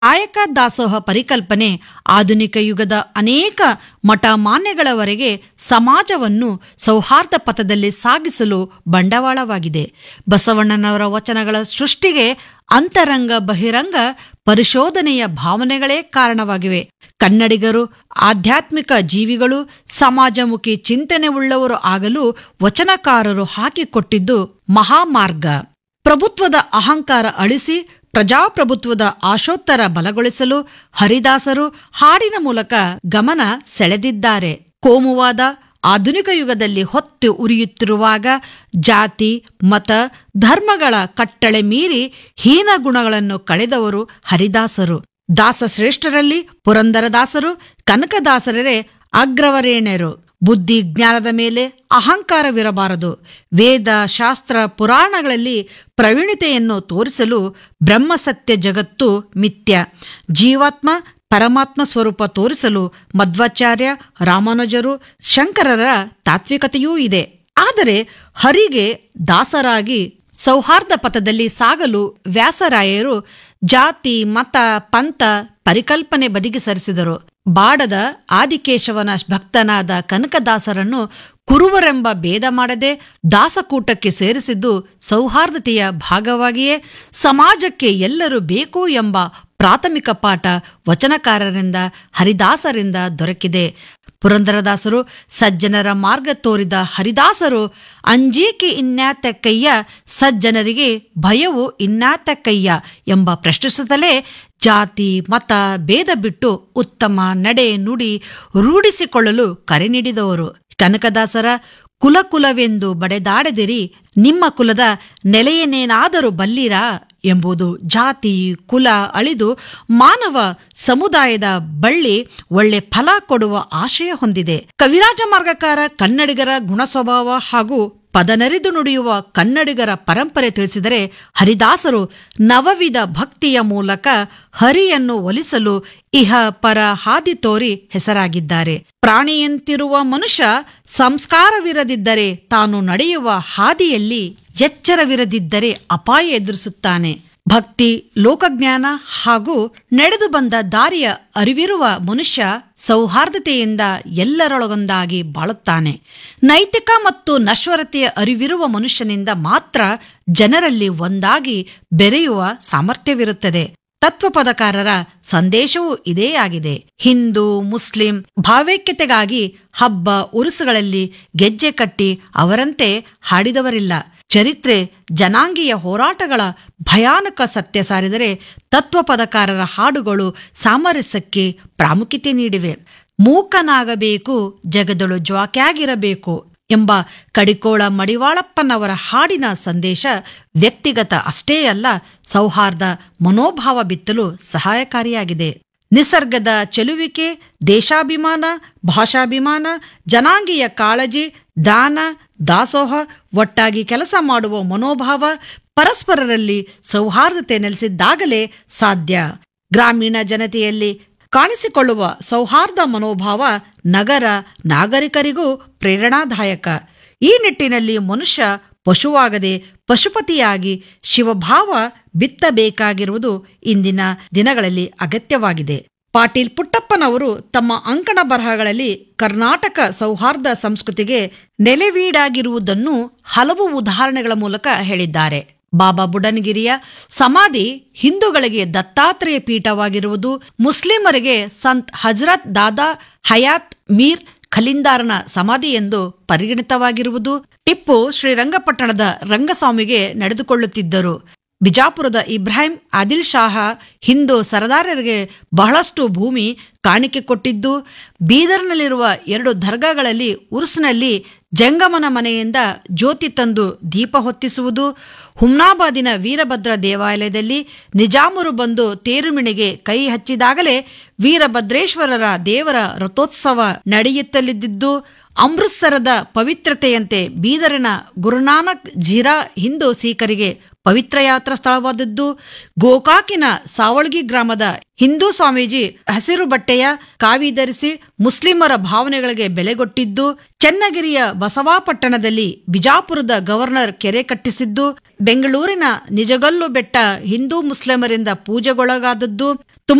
ಕಾಯಕ ದಾಸೋಹ ಪರಿಕಲ್ಪನೆ ಆಧುನಿಕ ಯುಗದ ಅನೇಕ ಮಠ ಮಾನ್ಯಗಳವರೆಗೆ ಸಮಾಜವನ್ನು ಸೌಹಾರ್ದ ಪಥದಲ್ಲಿ ಸಾಗಿಸಲು ಬಂಡವಾಳವಾಗಿದೆ ಬಸವಣ್ಣನವರ ವಚನಗಳ ಸೃಷ್ಟಿಗೆ ಅಂತರಂಗ ಬಹಿರಂಗ ಪರಿಶೋಧನೆಯ ಭಾವನೆಗಳೇ ಕಾರಣವಾಗಿವೆ ಕನ್ನಡಿಗರು ಆಧ್ಯಾತ್ಮಿಕ ಜೀವಿಗಳು ಸಮಾಜಮುಖಿ ಚಿಂತನೆ ಉಳ್ಳವರು ಆಗಲು ವಚನಕಾರರು ಹಾಕಿಕೊಟ್ಟಿದ್ದು ಮಹಾಮಾರ್ಗ ಪ್ರಭುತ್ವದ ಅಹಂಕಾರ ಅಳಿಸಿ ಪ್ರಜಾಪ್ರಭುತ್ವದ ಆಶೋತ್ತರ ಬಲಗೊಳಿಸಲು ಹರಿದಾಸರು ಹಾಡಿನ ಮೂಲಕ ಗಮನ ಸೆಳೆದಿದ್ದಾರೆ ಕೋಮುವಾದ ಆಧುನಿಕ ಯುಗದಲ್ಲಿ ಹೊತ್ತು ಉರಿಯುತ್ತಿರುವಾಗ ಜಾತಿ ಮತ ಧರ್ಮಗಳ ಕಟ್ಟಳೆ ಮೀರಿ ಹೀನ ಗುಣಗಳನ್ನು ಕಳೆದವರು ಹರಿದಾಸರು ದಾಸಶ್ರೇಷ್ಠರಲ್ಲಿ ಪುರಂದರದಾಸರು ಕನಕದಾಸರೇ ಅಗ್ರವರೇಣ್ಯರು ಬುದ್ಧಿ ಜ್ಞಾನದ ಮೇಲೆ ಅಹಂಕಾರವಿರಬಾರದು ವೇದ ಶಾಸ್ತ್ರ ಪುರಾಣಗಳಲ್ಲಿ ಪ್ರವೀಣತೆಯನ್ನು ತೋರಿಸಲು ಬ್ರಹ್ಮಸತ್ಯ ಜಗತ್ತು ಮಿಥ್ಯ ಜೀವಾತ್ಮ ಪರಮಾತ್ಮ ಸ್ವರೂಪ ತೋರಿಸಲು ಮಧ್ವಾಚಾರ್ಯ ರಾಮಾನುಜರು ಶಂಕರರ ತಾತ್ವಿಕತೆಯೂ ಇದೆ ಆದರೆ ಹರಿಗೆ ದಾಸರಾಗಿ ಸೌಹಾರ್ದ ಪಥದಲ್ಲಿ ಸಾಗಲು ವ್ಯಾಸರಾಯರು ಜಾತಿ ಮತ ಪಂಥ ಪರಿಕಲ್ಪನೆ ಬದಿಗೆ ಸರಿಸಿದರು ಬಾಡದ ಆದಿಕೇಶವನ ಭಕ್ತನಾದ ಕನಕದಾಸರನ್ನು ಕುರುವರೆಂಬ ಭೇದ ಮಾಡದೆ ದಾಸಕೂಟಕ್ಕೆ ಸೇರಿಸಿದ್ದು ಸೌಹಾರ್ದತೆಯ ಭಾಗವಾಗಿಯೇ ಸಮಾಜಕ್ಕೆ ಎಲ್ಲರೂ ಬೇಕು ಎಂಬ ಪ್ರಾಥಮಿಕ ಪಾಠ ವಚನಕಾರರಿಂದ ಹರಿದಾಸರಿಂದ ದೊರಕಿದೆ ಪುರಂದರದಾಸರು ಸಜ್ಜನರ ಮಾರ್ಗ ತೋರಿದ ಹರಿದಾಸರು ಅಂಜೀಕೆ ಇನ್ಯಾತಕ್ಕಯ್ಯ ಸಜ್ಜನರಿಗೆ ಭಯವು ಇನ್ಯಾತಕ್ಕಯ್ಯ ಎಂಬ ಪ್ರಶ್ನಿಸುತ್ತಲೇ ಜಾತಿ ಮತ ಭೇದ ಬಿಟ್ಟು ಉತ್ತಮ ನಡೆ ನುಡಿ ರೂಢಿಸಿಕೊಳ್ಳಲು ಕರೆ ನೀಡಿದವರು ಕನಕದಾಸರ ಕುಲಕುಲವೆಂದು ಬಡೆದಾಡದಿರಿ ನಿಮ್ಮ ಕುಲದ ನೆಲೆಯನ್ನೇನಾದರೂ ಬಲ್ಲಿರಾ ಎಂಬುದು ಜಾತಿ ಕುಲ ಅಳಿದು ಮಾನವ ಸಮುದಾಯದ ಬಳ್ಳಿ ಒಳ್ಳೆ ಫಲ ಕೊಡುವ ಆಶಯ ಹೊಂದಿದೆ ಕವಿರಾಜ ಮಾರ್ಗಕಾರ ಕನ್ನಡಿಗರ ಗುಣಸ್ವಭಾವ ಹಾಗೂ ಪದನರಿದು ನುಡಿಯುವ ಕನ್ನಡಿಗರ ಪರಂಪರೆ ತಿಳಿಸಿದರೆ ಹರಿದಾಸರು ನವವಿಧ ಭಕ್ತಿಯ ಮೂಲಕ ಹರಿಯನ್ನು ಒಲಿಸಲು ಇಹ ಪರ ಹಾದಿ ತೋರಿ ಹೆಸರಾಗಿದ್ದಾರೆ ಪ್ರಾಣಿಯಂತಿರುವ ಮನುಷ್ಯ ಸಂಸ್ಕಾರವಿರದಿದ್ದರೆ ತಾನು ನಡೆಯುವ ಹಾದಿಯಲ್ಲಿ ಎಚ್ಚರವಿರದಿದ್ದರೆ ಅಪಾಯ ಎದುರಿಸುತ್ತಾನೆ ಭಕ್ತಿ ಲೋಕಜ್ಞಾನ ಹಾಗೂ ನಡೆದು ಬಂದ ದಾರಿಯ ಅರಿವಿರುವ ಮನುಷ್ಯ ಸೌಹಾರ್ದತೆಯಿಂದ ಎಲ್ಲರೊಳಗೊಂದಾಗಿ ಬಾಳುತ್ತಾನೆ ನೈತಿಕ ಮತ್ತು ನಶ್ವರತೆಯ ಅರಿವಿರುವ ಮನುಷ್ಯನಿಂದ ಮಾತ್ರ ಜನರಲ್ಲಿ ಒಂದಾಗಿ ಬೆರೆಯುವ ಸಾಮರ್ಥ್ಯವಿರುತ್ತದೆ ತತ್ವಪದಕಾರರ ಸಂದೇಶವೂ ಇದೇ ಆಗಿದೆ ಹಿಂದೂ ಮುಸ್ಲಿಂ ಭಾವೈಕ್ಯತೆಗಾಗಿ ಹಬ್ಬ ಉರುಸುಗಳಲ್ಲಿ ಗೆಜ್ಜೆ ಕಟ್ಟಿ ಅವರಂತೆ ಹಾಡಿದವರಿಲ್ಲ ಚರಿತ್ರೆ ಜನಾಂಗೀಯ ಹೋರಾಟಗಳ ಭಯಾನಕ ಸತ್ಯ ಸಾರಿದರೆ ತತ್ವಪದಕಾರರ ಹಾಡುಗಳು ಸಾಮರಸ್ಯಕ್ಕೆ ಪ್ರಾಮುಖ್ಯತೆ ನೀಡಿವೆ ಮೂಕನಾಗಬೇಕು ಜಗದಳು ಜ್ವಾಕ್ಯಾಗಿರಬೇಕು ಎಂಬ ಕಡಿಕೋಳ ಮಡಿವಾಳಪ್ಪನವರ ಹಾಡಿನ ಸಂದೇಶ ವ್ಯಕ್ತಿಗತ ಅಷ್ಟೇ ಅಲ್ಲ ಸೌಹಾರ್ದ ಮನೋಭಾವ ಬಿತ್ತಲು ಸಹಾಯಕಾರಿಯಾಗಿದೆ ನಿಸರ್ಗದ ಚೆಲುವಿಕೆ ದೇಶಾಭಿಮಾನ ಭಾಷಾಭಿಮಾನ ಜನಾಂಗೀಯ ಕಾಳಜಿ ದಾನ ದಾಸೋಹ ಒಟ್ಟಾಗಿ ಕೆಲಸ ಮಾಡುವ ಮನೋಭಾವ ಪರಸ್ಪರರಲ್ಲಿ ಸೌಹಾರ್ದತೆ ನೆಲೆಸಿದ್ದಾಗಲೇ ಸಾಧ್ಯ ಗ್ರಾಮೀಣ ಜನತೆಯಲ್ಲಿ ಕಾಣಿಸಿಕೊಳ್ಳುವ ಸೌಹಾರ್ದ ಮನೋಭಾವ ನಗರ ನಾಗರಿಕರಿಗೂ ಪ್ರೇರಣಾದಾಯಕ ಈ ನಿಟ್ಟಿನಲ್ಲಿ ಮನುಷ್ಯ ಪಶುವಾಗದೆ ಪಶುಪತಿಯಾಗಿ ಶಿವಭಾವ ಬಿತ್ತಬೇಕಾಗಿರುವುದು ಇಂದಿನ ದಿನಗಳಲ್ಲಿ ಅಗತ್ಯವಾಗಿದೆ ಪಾಟೀಲ್ ಪುಟ್ಟಪ್ಪನವರು ತಮ್ಮ ಅಂಕಣ ಬರಹಗಳಲ್ಲಿ ಕರ್ನಾಟಕ ಸೌಹಾರ್ದ ಸಂಸ್ಕೃತಿಗೆ ನೆಲೆವೀಡಾಗಿರುವುದನ್ನು ಹಲವು ಉದಾಹರಣೆಗಳ ಮೂಲಕ ಹೇಳಿದ್ದಾರೆ ಬಾಬಾ ಬುಡನ್ಗಿರಿಯ ಸಮಾಧಿ ಹಿಂದೂಗಳಿಗೆ ದತ್ತಾತ್ರೇಯ ಪೀಠವಾಗಿರುವುದು ಮುಸ್ಲಿಮರಿಗೆ ಸಂತ್ ಹಜರತ್ ದಾದಾ ಹಯಾತ್ ಮೀರ್ ಖಲಿಂದಾರನ ಸಮಾಧಿ ಎಂದು ಪರಿಗಣಿತವಾಗಿರುವುದು ಟಿಪ್ಪು ಶ್ರೀರಂಗಪಟ್ಟಣದ ರಂಗಸ್ವಾಮಿಗೆ ನಡೆದುಕೊಳ್ಳುತ್ತಿದ್ದರು ಬಿಜಾಪುರದ ಇಬ್ರಾಹಿಂ ಆದಿಲ್ ಶಾಹ ಹಿಂದೂ ಸರದಾರರಿಗೆ ಬಹಳಷ್ಟು ಭೂಮಿ ಕಾಣಿಕೆ ಕೊಟ್ಟಿದ್ದು ಬೀದರ್ನಲ್ಲಿರುವ ಎರಡು ದರ್ಗಾಗಳಲ್ಲಿ ಉರ್ಸ್ನಲ್ಲಿ ಜಂಗಮನ ಮನೆಯಿಂದ ಜ್ಯೋತಿ ತಂದು ದೀಪ ಹೊತ್ತಿಸುವುದು ಹುಮ್ನಾಬಾದಿನ ವೀರಭದ್ರ ದೇವಾಲಯದಲ್ಲಿ ನಿಜಾಮರು ಬಂದು ತೇರುಮಿಣಿಗೆ ಕೈ ಹಚ್ಚಿದಾಗಲೇ ವೀರಭದ್ರೇಶ್ವರರ ದೇವರ ರಥೋತ್ಸವ ನಡೆಯುತ್ತಲಿದ್ದಿದ್ದು ಅಮೃತ್ಸರದ ಪವಿತ್ರತೆಯಂತೆ ಬೀದರಿನ ಗುರುನಾನಕ್ ಝೀರಾ ಹಿಂದೂ ಸಿಖರಿಗೆ ಪವಿತ್ರ ಯಾತ್ರಾ ಸ್ಥಳವಾದದ್ದು ಗೋಕಾಕಿನ ಸಾವಳ್ಗಿ ಗ್ರಾಮದ ಹಿಂದೂ ಸ್ವಾಮೀಜಿ ಹಸಿರು ಬಟ್ಟೆಯ ಕಾವಿ ಧರಿಸಿ ಮುಸ್ಲಿಮರ ಭಾವನೆಗಳಿಗೆ ಬೆಲೆಗೊಟ್ಟಿದ್ದು ಚನ್ನಗಿರಿಯ ಬಸವಾಪಟ್ಟಣದಲ್ಲಿ ಬಿಜಾಪುರದ ಗವರ್ನರ್ ಕೆರೆ ಕಟ್ಟಿಸಿದ್ದು ಬೆಂಗಳೂರಿನ ನಿಜಗಲ್ಲು ಬೆಟ್ಟ ಹಿಂದೂ ಮುಸ್ಲಿಮರಿಂದ ಪೂಜೆಗೊಳಗಾದದ್ದು